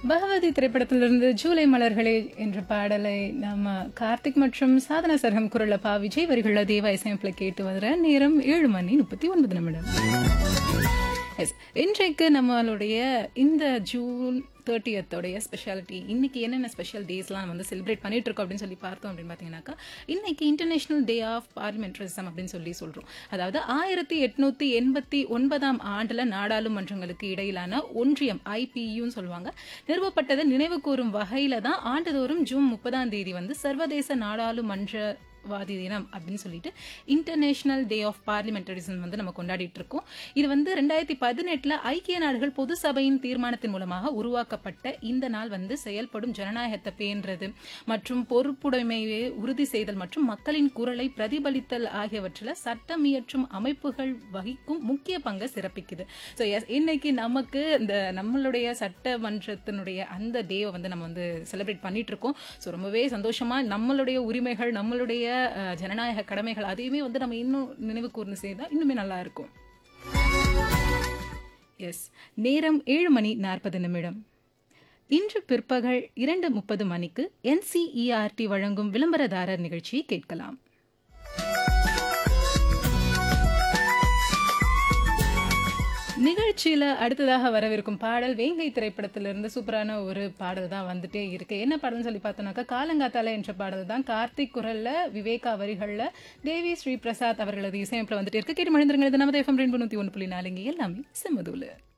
பகவதி திரைப்படத்திலிருந்து ஜூலை மலர்களே என்ற பாடலை நம்ம கார்த்திக் மற்றும் சாதனா சர்கம் குரல்ல பா விஜய் வரிகள தேவ இசையமைப்பில் கேட்டு வர நேரம் ஏழு மணி முப்பத்தி ஒன்பது நிமிடம் எஸ் இன்றைக்கு நம்மளுடைய இந்த ஜூன் தேர்ட்டியத்தோடைய ஸ்பெஷாலிட்டி இன்னைக்கு என்னென்ன ஸ்பெஷல் டேஸ்லாம் வந்து செலிப்ரேட் பண்ணிட்டு இருக்கோம் அப்படின்னு சொல்லி பார்த்தோம் அப்படின்னு பார்த்தீங்கன்னாக்கா இன்னைக்கு இன்டர்நேஷனல் டே ஆஃப் பார்லிமெண்ட்ரிசம் அப்படின்னு சொல்லி சொல்றோம் அதாவது ஆயிரத்தி எட்நூத்தி எண்பத்தி ஒன்பதாம் ஆண்டுல நாடாளுமன்றங்களுக்கு இடையிலான ஒன்றியம் ஐபியுன்னு சொல்லுவாங்க நிறுவப்பட்டதை நினைவு கூறும் வகையில தான் ஆண்டுதோறும் ஜூன் முப்பதாம் தேதி வந்து சர்வதேச நாடாளுமன்ற வாதி தினம் அப்படின்னு சொல்லிட்டு இன்டர்நேஷனல் டே ஆஃப் பார்லிமெண்டரிசம் வந்து நம்ம கொண்டாடிட்டு இருக்கோம் இது வந்து ரெண்டாயிரத்தி பதினெட்டுல ஐக்கிய நாடுகள் பொது சபையின் தீர்மானத்தின் மூலமாக உருவாக்கப்பட்ட இந்த நாள் வந்து செயல்படும் ஜனநாயகத்தை பேணுறது மற்றும் பொறுப்புடைமையை உறுதி செய்தல் மற்றும் மக்களின் குரலை பிரதிபலித்தல் ஆகியவற்றில் சட்டம் இயற்றும் அமைப்புகள் வகிக்கும் முக்கிய பங்கை சிறப்பிக்குது ஸோ எஸ் இன்னைக்கு நமக்கு இந்த நம்மளுடைய சட்டமன்றத்தினுடைய அந்த டேவை வந்து நம்ம வந்து செலிப்ரேட் பண்ணிட்டு இருக்கோம் ஸோ ரொம்பவே சந்தோஷமா நம்மளுடைய உரிமைகள் நம்மளுடைய அஹ், ஜனநாயக கடமைகள் அதையுமே வந்து நம்ம இன்னும் நினைவு கூர்ந்து செய்தால் இன்னுமே நல்லா இருக்கும் எஸ் நேரம் ஏழு மணி நாற்பது நிமிடம் இன்று பிற்பகல் இரண்டு முப்பது மணிக்கு என்சிஇஆர்டி வழங்கும் விளம்பரதாரர் நிகழ்ச்சியை கேட்கலாம் நிகழ்ச்சியில அடுத்ததாக வரவிருக்கும் பாடல் வேங்கை திரைப்படத்திலிருந்து சூப்பரான ஒரு பாடல் தான் வந்துட்டே இருக்கு என்ன பாடல்னு சொல்லி பார்த்தோம்னாக்கா காலங்காத்தால என்ற பாடல் தான் கார்த்திக் குரல்ல விவேகா வரிகள்ல தேவி ஸ்ரீ பிரசாத் அவர்களது இசையமைப்புல வந்துட்டே இருக்கு கேட்டு மனிதர்கள் நமது எஃப்எம் ரெண்டு நூத்தி ஒன்று புள்ளி நாலுங்க எல்லாமே செம்மதூல